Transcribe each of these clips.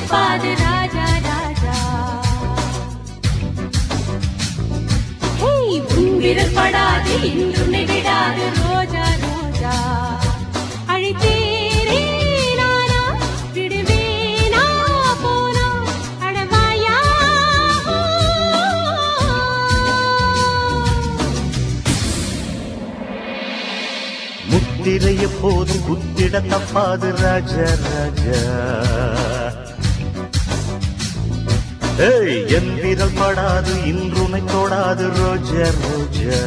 தப்பாது ராஜா ராஜா ஹேய், உன் விரல் படாது இன்றும் விடாது ரோஜா ரோஜா அழைத்தேரே நானா விடுவேனா போனா அடவாயா முத்திரை எப்போதும் குத்திட தப்பாது ராஜா ராஜா ஏய் என் விரல் படாது இன்றுனை தொடாது ரோஜா ரோஜா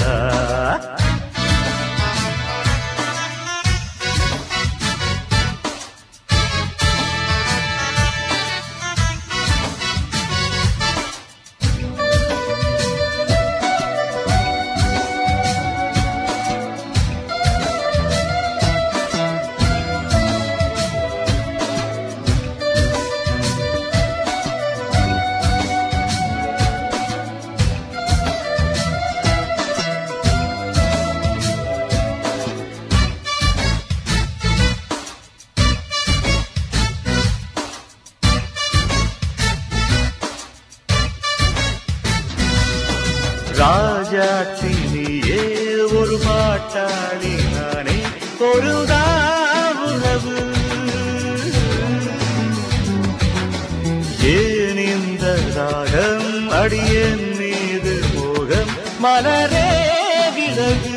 ராஜாத்தி நீயே ஒரு பாட்டாளி நானே ஒரு உறவு ஏன் இந்த ராகம் அடியேன் மீது மோகம் மலரே விலகு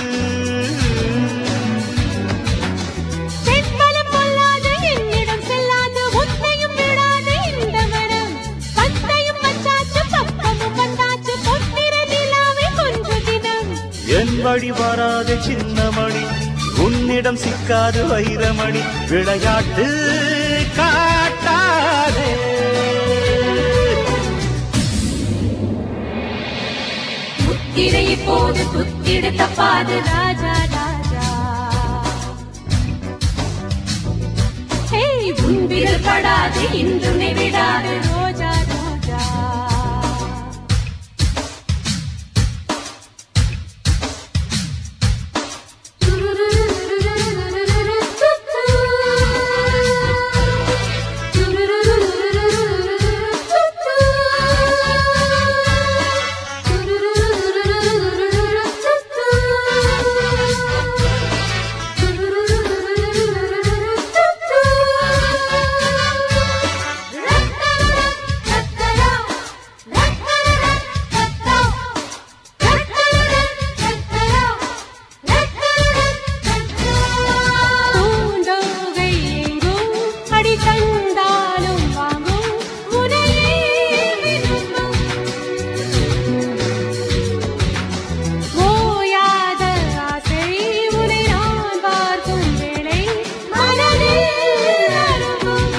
செம்பலம் பொல்லாது என்னிடம் செல்லாது உன்னையும் விடாது இந்த மனம் பத்தையும் பச்சாச்சு பப்பமும் வந்தாச்சு பொன்னிற நிலாவை கொஞ்ச தினம் என் வழி வராத சின்னமணி உன்னிடம் சிக்காது வைரமணி விளையாட்டு காட்டாதே முத்திரை போது குத்திடு தப்பாது ராஜா ராஜா ஹேய் உன் விரல் படாது இன்றுனை விடாது ரோஜா ரோஜா பூந்தோகை எங்கும் அடி தந்தாலும் வாங்கும் உனையே விரும்பும் ஓயாத ஆசை உனை நான் பார்க்கும் வேளை மனதில் அரும்பும்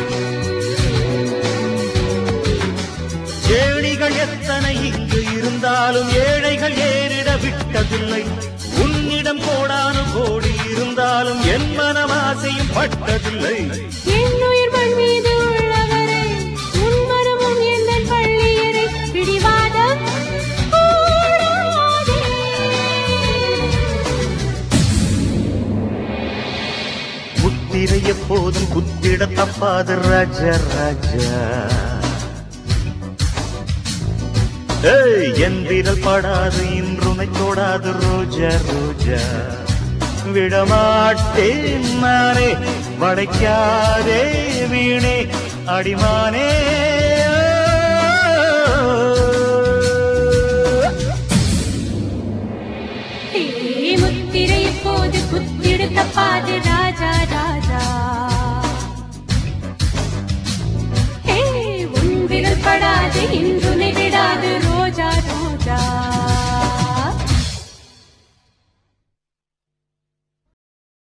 ஏணிகள் எத்தனை இங்கு இருந்தாலும் ஏழைகள் ஏறிட விட்டதில்லை உன்னிடம் கோடானு கோடி இருந்தாலும் என் மனமாசையும் பட்டதில்லை என்னுயிர் மண் மீது உள்ளவரை உன்மரமும் எந்தன் பள்ளியரை பிடிவாதம் கூடாதே. முத்திரை எப்போதும் குத்திட தப்பாது ராஜா ராஜா ஏய் என் விரல் படாது இன்றுமை தொடாது ரோஜா ரோஜா விடமாட்டேன் நானே வளைக்காதே வீணே அடிமானே ஏ முத்திரை போது குத்திடு தப்பாது ராஜா